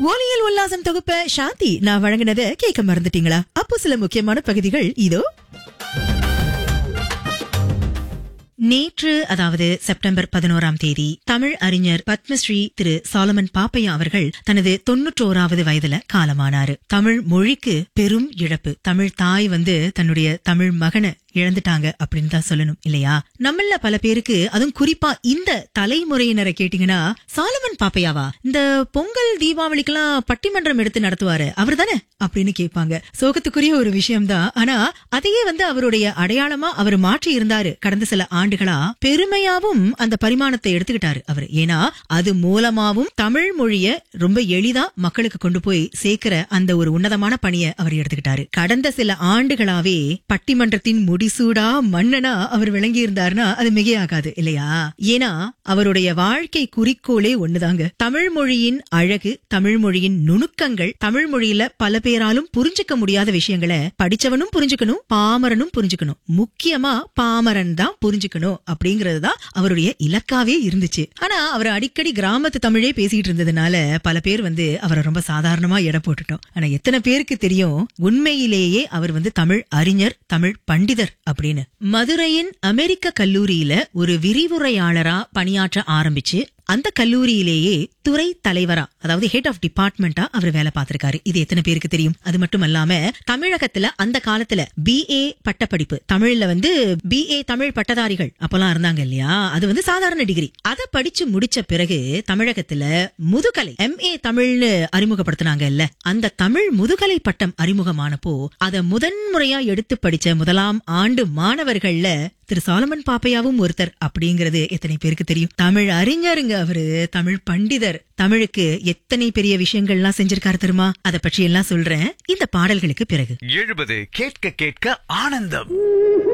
ஒலியல் உல்லாசம் தொகுப்ப சாந்தி நான் வழங்கினதை கேட்க மறந்துட்டீங்களா அப்போ சில முக்கியமான பகுதிகள் இதோ நேற்று அதாவது செப்டம்பர் பதினோராம் தேதி தமிழ் அறிஞர் பத்மஸ்ரீ திரு சாலமன் பாப்பையா அவர்கள் தனது தொன்னூற்றோராவது வயதுல காலமானாரு தமிழ் மொழிக்கு பெரும் இழப்பு தமிழ் தாய் வந்து தன்னுடைய தமிழ் மகனை இழந்துட்டாங்க அப்படின்னு தான் சொல்லணும் இல்லையா நம்மள பல பேருக்கு அதுவும் குறிப்பா இந்த தலைமுறையினரை கேட்டீங்கன்னா சாலமன் பாப்பையாவா இந்த பொங்கல் தீபாவளிக்கெல்லாம் பட்டிமன்றம் எடுத்து நடத்துவாரு அவர் தானே அப்படின்னு கேட்பாங்க சோகத்துக்குரிய ஒரு விஷயம்தான் ஆனா அதையே வந்து அவருடைய அடையாளமா அவர் மாற்றி இருந்தாரு கடந்த சில ஆண்டுகளா பெருமையாவும் அந்த பரிமாணத்தை எடுத்துக்கிட்டாரு அவர் ஏன்னா அது மூலமாவும் தமிழ் மொழிய ரொம்ப எளிதா மக்களுக்கு கொண்டு போய் சேர்க்கிற அந்த ஒரு உன்னதமான பணியை அவர் எடுத்துக்கிட்டாரு கடந்த சில ஆண்டுகளாவே பட்டிமன்றத்தின் முடிசூடா மன்னனா அவர் விளங்கி இருந்தாருன்னா அது மிகையாகாது இல்லையா ஏன்னா அவருடைய வாழ்க்கை குறிக்கோளே ஒண்ணுதாங்க தமிழ் மொழியின் அழகு தமிழ் மொழியின் நுணுக்கங்கள் தமிழ் மொழியில பல பேராலும் புரிஞ்சுக்க முடியாத விஷயங்களை படிச்சவனும் புரிஞ்சுக்கணும் பாமரனும் புரிஞ்சுக்கணும் முக்கியமா பாமரன் தான் புரிஞ்சுக்கணும் அப்படிங்கறது தான் அவருடைய இலக்காவே இருந்துச்சு ஆனா அவர் அடிக்கடி கிராமத்து தமிழே பேசிட்டு இருந்ததுனால பல பேர் வந்து அவரை ரொம்ப சாதாரணமா எடை போட்டுட்டோம் ஆனா எத்தனை பேருக்கு தெரியும் உண்மையிலேயே அவர் வந்து தமிழ் அறிஞர் தமிழ் பண்டிதர் அப்படின்னு மதுரையின் அமெரிக்க கல்லூரியில ஒரு விரிவுரையாளரா பணியாற்ற ஆரம்பிச்சு அந்த கல்லூரியிலேயே துறை தலைவரா அதாவது ஹெட் ஆஃப் டிபார்ட்மெண்டா அவர் வேலை பார்த்திருக்காரு இது எத்தனை பேருக்கு தெரியும் அது மட்டும் அல்லாம தமிழகத்துல அந்த காலத்துல பிஏ பட்டப்படிப்பு தமிழ்ல வந்து பிஏ தமிழ் பட்டதாரிகள் அப்பெல்லாம் இருந்தாங்க இல்லையா அது வந்து சாதாரண டிகிரி அதை படிச்சு முடிச்ச பிறகு தமிழகத்துல முதுகலை எம்ஏ தமிழ்னு அறிமுகப்படுத்தினாங்க இல்ல அந்த தமிழ் முதுகலை பட்டம் அறிமுகமானப்போ அதை முதன்முறையா எடுத்து படிச்ச முதலாம் ஆண்டு மாணவர்கள்ல திரு சாலமன் பாப்பையாவும் ஒருத்தர் அப்படிங்கறது எத்தனை பேருக்கு தெரியும் தமிழ் அறிஞருங்க அவரு தமிழ் பண்டிதர் தமிழுக்கு எத்தனை பெரிய விஷயங்கள்லாம் செஞ்சிருக்காரு தெரியுமா அதை பற்றி எல்லாம் சொல்றேன் இந்த பாடல்களுக்கு பிறகு எழுபது கேட்க கேட்க ஆனந்தம்